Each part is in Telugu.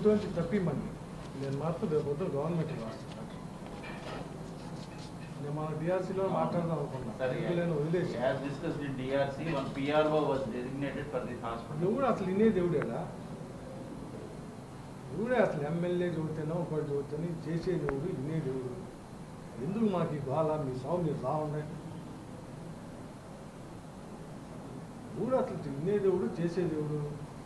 దీంట్లోంచి తప్పిమని నేను మాత్రం రేపు పొద్దున గవర్నమెంట్ రాస్తాను నేను మన డిఆర్సీలో మాట్లాడదాం అనుకున్నా Sir, ఇప్పుడు నేను వదిలేసి as discussed in DRC, one PRO was designated for this hospital. నువ్వు కూడా అసలు ఇనే దేవుడేడా దేవుడే అసలు ఎమ్మెల్యే చదువుతానో ఒకటి చదువుతాను చేసే దేవుడు ఇనే దేవుడు ఎందుకు మాకు ఈ గోళ మీ సాగు మీరు బాగున్నాయి దేవుడు అసలు ఇనే దేవుడు చేసే దేవుడు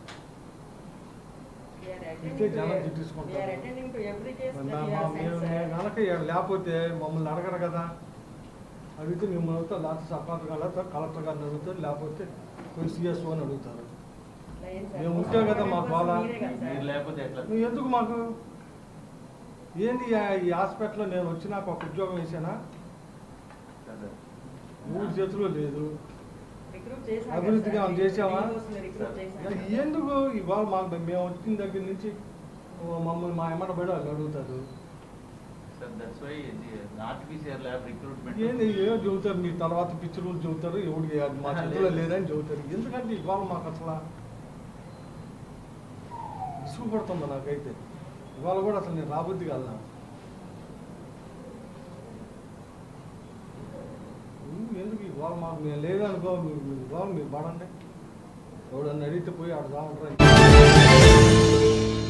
We are ఇస్తే attending to జనం e- తిట్టించుకుంటారు. we are attending to every case మరి that నా- you మా- have sent, మేము sir. మేము కనుక ఈడ లేకపోతే మమ్మల్ని అడగరు కదా అడిగితే మిమ్మల్ని అడుగుతారు లేకపోతే సర్పంచ్ గారు అడుగుతారు కలెక్టర్ గారిని అడుగుతారు లేకపోతే కొన్ని సిఎస్ఓ అని అడుగుతారు Line, sir. మేము ఉంటే కదా మా Person గోల. మీరే కదా, sir. మీరు లేకపోతే ఎట్లా? నువ్వు ఎందుకు మాకు ఏంది ఈ- ఈ హాస్పిటల్లో నేను వచ్చి నాకు ఒక ఉద్యోగం వేసానా Sir, మూడు చేతులు లేదు Recruit చేశాం అభివృద్ధిగా కదా, మనం sir. చేసామా? Resource ని recruit చేశాం ఇక కదా. ఎందుకు ఇవాళ మాకు మేము వచ్చిన దగ్గర నుంచి ఓ మమ్మల్ని మా ఎమ్మట పడి వాళ్ళు అడుగుతారు Sir, that's why the RTPCR lab recruitment. ఏంది ఏదో చెబుతారు మీ తర్వాత పిచ్చి రూల్ చెబుతారు ఎవడికి అది మా చేతిలో లేదని చెబుతారు ఎందుకంటే ఇవాళ మాకు అసలు విసుగుపడుతుంది నాకైతే ఇవాళ కూడా అసలు నేను రాబుద్ది కాదు నాకు నువ్వు ఎందుకు ఇవాళ మాకు మేము లేదనుకో మీరు మీరు ఇవాళ మీరు పడండి ఎవడన్నా అడిగితే పోయి ఆడ రావంటారు